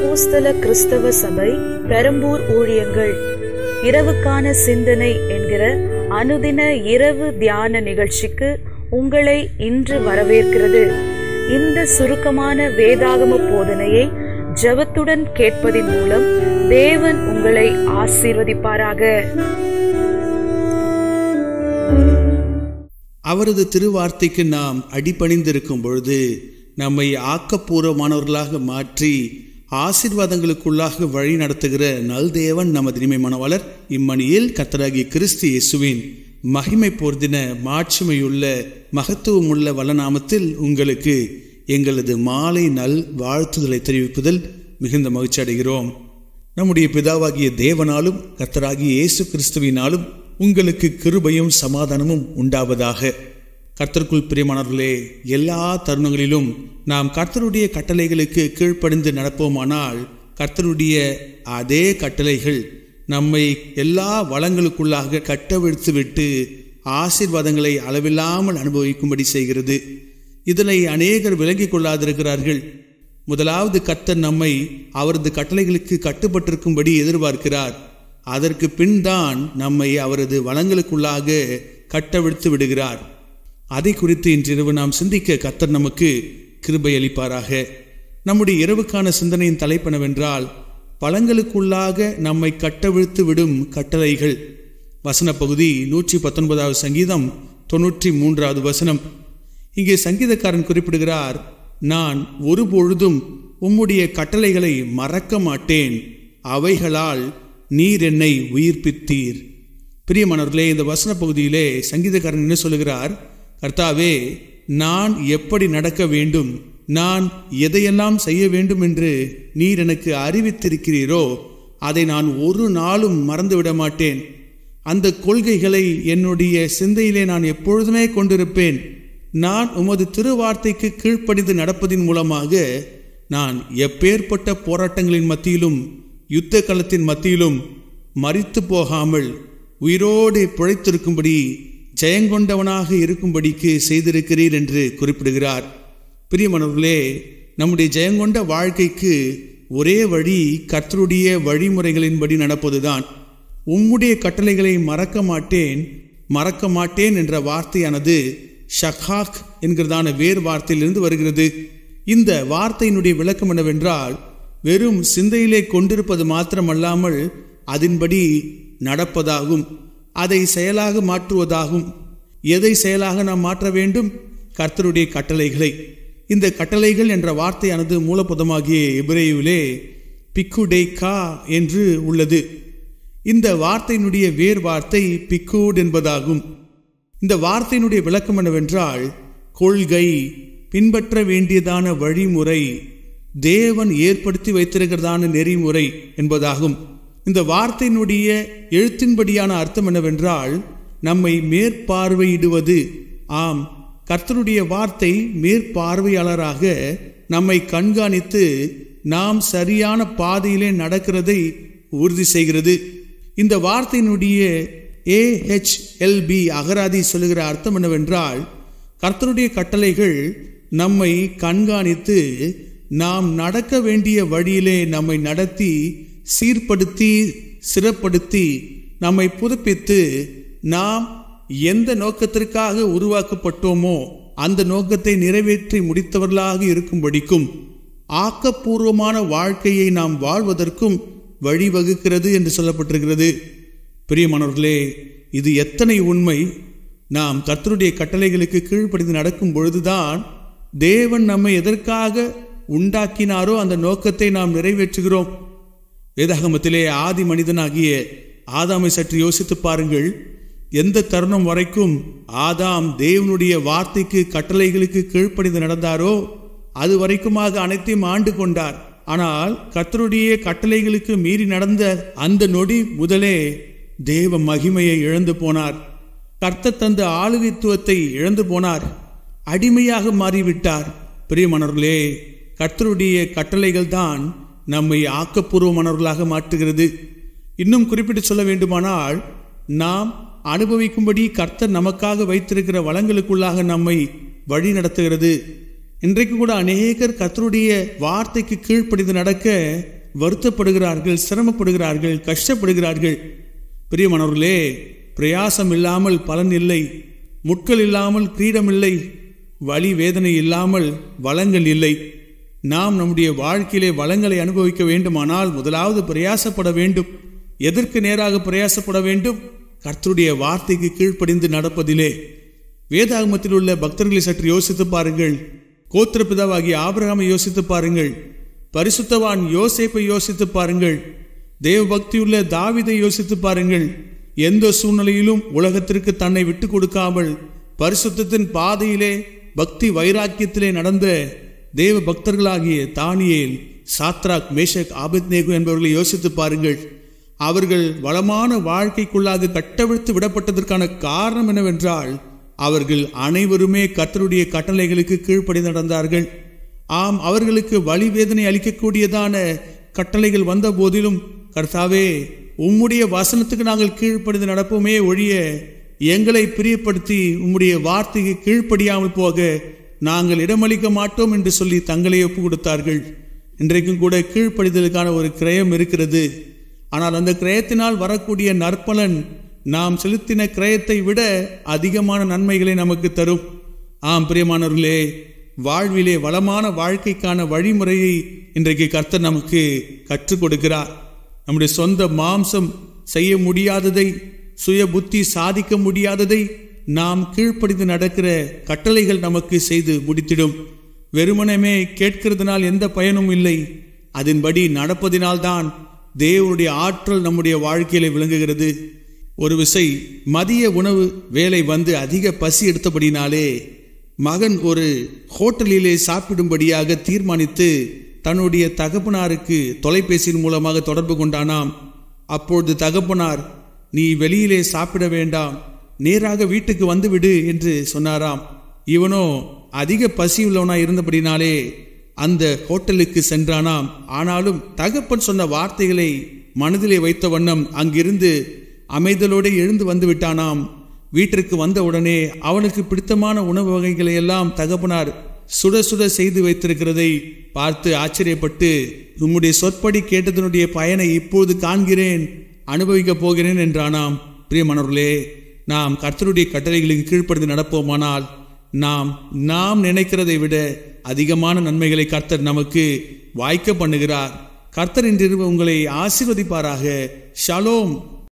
அப்போஸ்தல கிறிஸ்தவ சபை பெரம்பூர் ஊழியங்கள் இரவுக்கான சிந்தனை என்கிற அனுதின இரவு தியான நிகழ்ச்சிக்கு உங்களை இன்று வரவேற்கிறது இந்த சுருக்கமான வேதாகம போதனையை ஜெபத்துடன் கேட்பதின் மூலம் தேவன் உங்களை ஆசீர்வதிப்பாராக அவரது திருவார்த்தைக்கு நாம் அடிபணிந்திருக்கும் பொழுது நம்மை ஆக்கப்பூர்வமானவர்களாக மாற்றி ஆசீர்வாதங்களுக்குள்ளாக வழி நடத்துகிற நல்தேவன் நமது இனிமை மனவாளர் இம்மணியில் கத்தராகிய கிறிஸ்து இயேசுவின் மகிமை போர்தின மாட்சிமையுள்ள மகத்துவமுள்ள வல்லநாமத்தில் உங்களுக்கு எங்களது மாலை நல் வாழ்த்துதலை தெரிவிப்பதில் மிகுந்த மகிழ்ச்சி அடைகிறோம் நம்முடைய பிதாவாகிய தேவனாலும் கர்த்தராகிய இயேசு கிறிஸ்துவினாலும் உங்களுக்கு கிருபையும் சமாதானமும் உண்டாவதாக கர்த்தருக்குள் பிரியமானவர்களே எல்லா தருணங்களிலும் நாம் கர்த்தருடைய கட்டளைகளுக்கு கீழ்ப்படிந்து நடப்போமானால் கர்த்தருடைய அதே கட்டளைகள் நம்மை எல்லா வளங்களுக்குள்ளாக கட்டவிழ்த்து விட்டு ஆசீர்வாதங்களை அளவில்லாமல் அனுபவிக்கும்படி செய்கிறது இதனை அநேகர் விளங்கிக் கொள்ளாதிருக்கிறார்கள் முதலாவது கர்த்தர் நம்மை அவரது கட்டளைகளுக்கு கட்டுப்பட்டிருக்கும்படி எதிர்பார்க்கிறார் அதற்கு பின் தான் நம்மை அவரது வளங்களுக்குள்ளாக கட்டவிழ்த்து விடுகிறார் அதை குறித்து இன்றிரவு நாம் சிந்திக்க கர்த்தர் நமக்கு கிருபை அளிப்பாராக நம்முடைய இரவுக்கான சிந்தனையின் தலைப்பனவென்றால் பழங்களுக்குள்ளாக நம்மை கட்டவிழ்த்து விடும் கட்டளைகள் வசன பகுதி நூற்றி பத்தொன்பதாவது சங்கீதம் தொன்னூற்றி மூன்றாவது வசனம் இங்கே சங்கீதக்காரன் குறிப்பிடுகிறார் நான் ஒருபொழுதும் உம்முடைய கட்டளைகளை மறக்க மாட்டேன் அவைகளால் நீர் என்னை உயிர்ப்பித்தீர் பிரியமானவர்களே இந்த வசன பகுதியிலே சங்கீதக்காரன் என்ன சொல்லுகிறார் கர்த்தாவே நான் எப்படி நடக்க வேண்டும் நான் எதையெல்லாம் செய்ய வேண்டும் என்று நீர் எனக்கு அறிவித்திருக்கிறீரோ அதை நான் ஒரு நாளும் மறந்துவிட மாட்டேன் அந்த கொள்கைகளை என்னுடைய சிந்தையிலே நான் எப்பொழுதுமே கொண்டிருப்பேன் நான் உமது திருவார்த்தைக்கு கீழ்ப்படிந்து நடப்பதின் மூலமாக நான் எப்பேற்பட்ட போராட்டங்களின் மத்தியிலும் யுத்த களத்தின் மத்தியிலும் மறித்து போகாமல் உயிரோடு பிழைத்திருக்கும்படி ஜெயங்கொண்டவனாக இருக்கும்படிக்கு செய்திருக்கிறீர் என்று குறிப்பிடுகிறார் பிரியமனவர்களே நம்முடைய ஜெயங்கொண்ட வாழ்க்கைக்கு ஒரே வழி கர்த்தருடைய வழிமுறைகளின்படி நடப்பதுதான் உம்முடைய கட்டளைகளை மறக்க மாட்டேன் மறக்க மாட்டேன் என்ற வார்த்தையானது ஷஹாக் என்கிறதான வேறு வார்த்தையிலிருந்து வருகிறது இந்த வார்த்தையினுடைய விளக்கம் என்னவென்றால் வெறும் சிந்தையிலே கொண்டிருப்பது மாத்திரமல்லாமல் அதன்படி நடப்பதாகும் அதை செயலாக மாற்றுவதாகும் எதை செயலாக நாம் மாற்ற வேண்டும் கர்த்தருடைய கட்டளைகளை இந்த கட்டளைகள் என்ற வார்த்தையானது மூலப்பதமாகிய எபிரேயுவிலே பிக்குடே கா என்று உள்ளது இந்த வார்த்தையினுடைய வேர் வார்த்தை பிக்கூட் என்பதாகும் இந்த வார்த்தையினுடைய விளக்கம் என்னவென்றால் கொள்கை பின்பற்ற வேண்டியதான வழிமுறை தேவன் ஏற்படுத்தி வைத்திருக்கிறதான நெறிமுறை என்பதாகும் இந்த வார்த்தையினுடைய எழுத்தின்படியான அர்த்தம் என்னவென்றால் நம்மை மேற்பார்வையிடுவது ஆம் கர்த்தருடைய வார்த்தை மேற்பார்வையாளராக நம்மை கண்காணித்து நாம் சரியான பாதையிலே நடக்கிறதை உறுதி செய்கிறது இந்த வார்த்தையினுடைய ஏஹெச்எல்பி அகராதி சொல்லுகிற அர்த்தம் என்னவென்றால் கர்த்தருடைய கட்டளைகள் நம்மை கண்காணித்து நாம் நடக்க வேண்டிய வழியிலே நம்மை நடத்தி சீர்படுத்தி சிறப்படுத்தி நம்மை புதுப்பித்து நாம் எந்த நோக்கத்திற்காக உருவாக்கப்பட்டோமோ அந்த நோக்கத்தை நிறைவேற்றி முடித்தவர்களாக இருக்கும்படிக்கும் ஆக்கப்பூர்வமான வாழ்க்கையை நாம் வாழ்வதற்கும் வழிவகுக்கிறது என்று சொல்லப்பட்டிருக்கிறது பிரியமானவர்களே இது எத்தனை உண்மை நாம் கர்த்தருடைய கட்டளைகளுக்கு கீழ்ப்படிந்து நடக்கும் பொழுதுதான் தேவன் நம்மை எதற்காக உண்டாக்கினாரோ அந்த நோக்கத்தை நாம் நிறைவேற்றுகிறோம் வேதாகமத்திலே ஆதி மனிதனாகிய ஆதாமை சற்று யோசித்து பாருங்கள் எந்த தருணம் வரைக்கும் ஆதாம் தேவனுடைய வார்த்தைக்கு கட்டளைகளுக்கு கீழ்ப்படிந்து நடந்தாரோ அது வரைக்குமாக அனைத்தையும் ஆண்டு கொண்டார் ஆனால் கர்த்தருடைய கட்டளைகளுக்கு மீறி நடந்த அந்த நொடி முதலே தேவ மகிமையை இழந்து போனார் கர்த்தர் தந்த ஆளுகைத்துவத்தை இழந்து போனார் அடிமையாக மாறிவிட்டார் பிரியமணர்களே கர்த்தருடைய கட்டளைகள் தான் நம்மை ஆக்கப்பூர்வமானவர்களாக மாற்றுகிறது இன்னும் குறிப்பிட்டு சொல்ல வேண்டுமானால் நாம் அனுபவிக்கும்படி கர்த்தர் நமக்காக வைத்திருக்கிற வளங்களுக்குள்ளாக நம்மை வழி நடத்துகிறது இன்றைக்கு கூட அநேகர் கர்த்தருடைய வார்த்தைக்கு கீழ்ப்படிந்து நடக்க வருத்தப்படுகிறார்கள் சிரமப்படுகிறார்கள் கஷ்டப்படுகிறார்கள் பிரியமானவர்களே பிரயாசம் இல்லாமல் பலன் இல்லை முட்கள் இல்லாமல் கிரீடம் இல்லை வலி வேதனை இல்லாமல் வளங்கள் இல்லை நாம் நம்முடைய வாழ்க்கையிலே வளங்களை அனுபவிக்க வேண்டுமானால் முதலாவது பிரயாசப்பட வேண்டும் எதற்கு நேராக பிரயாசப்பட வேண்டும் கர்த்தருடைய வார்த்தைக்கு கீழ்ப்படிந்து நடப்பதிலே வேதாகமத்தில் உள்ள பக்தர்களை சற்று யோசித்து பாருங்கள் கோத்திர பிதாவாகிய ஆபிரகாமை யோசித்து பாருங்கள் பரிசுத்தவான் யோசேப்பை யோசித்து பாருங்கள் தேவ பக்தியுள்ள தாவிதை யோசித்து பாருங்கள் எந்த சூழ்நிலையிலும் உலகத்திற்கு தன்னை விட்டு கொடுக்காமல் பரிசுத்தத்தின் பாதையிலே பக்தி வைராக்கியத்திலே நடந்த தேவ பக்தர்களாகிய தானியேல் சாத்ராக் மேஷக் ஆபித்நேகு என்பவர்களை யோசித்து பாருங்கள் அவர்கள் வளமான வாழ்க்கைக்குள்ளாக கட்டவிழ்த்து விடப்பட்டதற்கான காரணம் என்னவென்றால் அவர்கள் அனைவருமே கர்த்தருடைய கட்டளைகளுக்கு கீழ்ப்படி நடந்தார்கள் ஆம் அவர்களுக்கு வழி வேதனை அளிக்கக்கூடியதான கட்டளைகள் வந்த போதிலும் கர்த்தாவே உம்முடைய வசனத்துக்கு நாங்கள் கீழ்ப்படிந்து நடப்போமே ஒழிய எங்களை பிரியப்படுத்தி உம்முடைய வார்த்தைக்கு கீழ்ப்படியாமல் போக நாங்கள் இடமளிக்க மாட்டோம் என்று சொல்லி தங்களை ஒப்பு கொடுத்தார்கள் இன்றைக்கும் கூட கீழ்ப்படிதலுக்கான ஒரு கிரயம் இருக்கிறது ஆனால் அந்த கிரயத்தினால் வரக்கூடிய நற்பலன் நாம் செலுத்தின கிரயத்தை விட அதிகமான நன்மைகளை நமக்கு தரும் ஆம் பிரியமானவர்களே வாழ்விலே வளமான வாழ்க்கைக்கான வழிமுறையை இன்றைக்கு கர்த்தர் நமக்கு கற்றுக் கொடுக்கிறார் நம்முடைய சொந்த மாம்சம் செய்ய முடியாததை சுய புத்தி சாதிக்க முடியாததை நாம் கீழ்ப்படிந்து நடக்கிற கட்டளைகள் நமக்கு செய்து முடித்திடும் வெறுமனமே கேட்கிறதுனால் எந்த பயனும் இல்லை அதன்படி நடப்பதினால்தான் தேவனுடைய ஆற்றல் நம்முடைய வாழ்க்கையில விளங்குகிறது ஒரு விசை மதிய உணவு வேலை வந்து அதிக பசி எடுத்தபடினாலே மகன் ஒரு ஹோட்டலிலே சாப்பிடும்படியாக தீர்மானித்து தன்னுடைய தகப்பனாருக்கு தொலைபேசியின் மூலமாக தொடர்பு கொண்டானாம் அப்பொழுது தகப்பனார் நீ வெளியிலே சாப்பிட வேண்டாம் நேராக வீட்டுக்கு வந்துவிடு என்று சொன்னாராம் இவனோ அதிக பசியுள்ளவனா இருந்தபடினாலே அந்த ஹோட்டலுக்கு சென்றானாம் ஆனாலும் தகப்பன் சொன்ன வார்த்தைகளை மனதிலே வைத்த வண்ணம் அங்கிருந்து அமைதலோடு எழுந்து வந்து விட்டானாம் வீட்டிற்கு வந்த உடனே அவனுக்கு பிடித்தமான உணவு வகைகளை எல்லாம் தகப்பனார் சுட சுட செய்து வைத்திருக்கிறதை பார்த்து ஆச்சரியப்பட்டு உம்முடைய சொற்படி கேட்டதனுடைய பயனை இப்போது காண்கிறேன் அனுபவிக்கப் போகிறேன் என்றானாம் பிரியமானவர்களே நாம் கர்த்தருடைய கட்டளைகளுக்கு கீழ்ப்படுத்தி நடப்போமானால் நாம் நாம் நினைக்கிறதை விட அதிகமான நன்மைகளை கர்த்தர் நமக்கு வாய்க்க பண்ணுகிறார் கர்த்தர் இன்றிரவு உங்களை ஆசீர்வதிப்பாராக ஷலோம்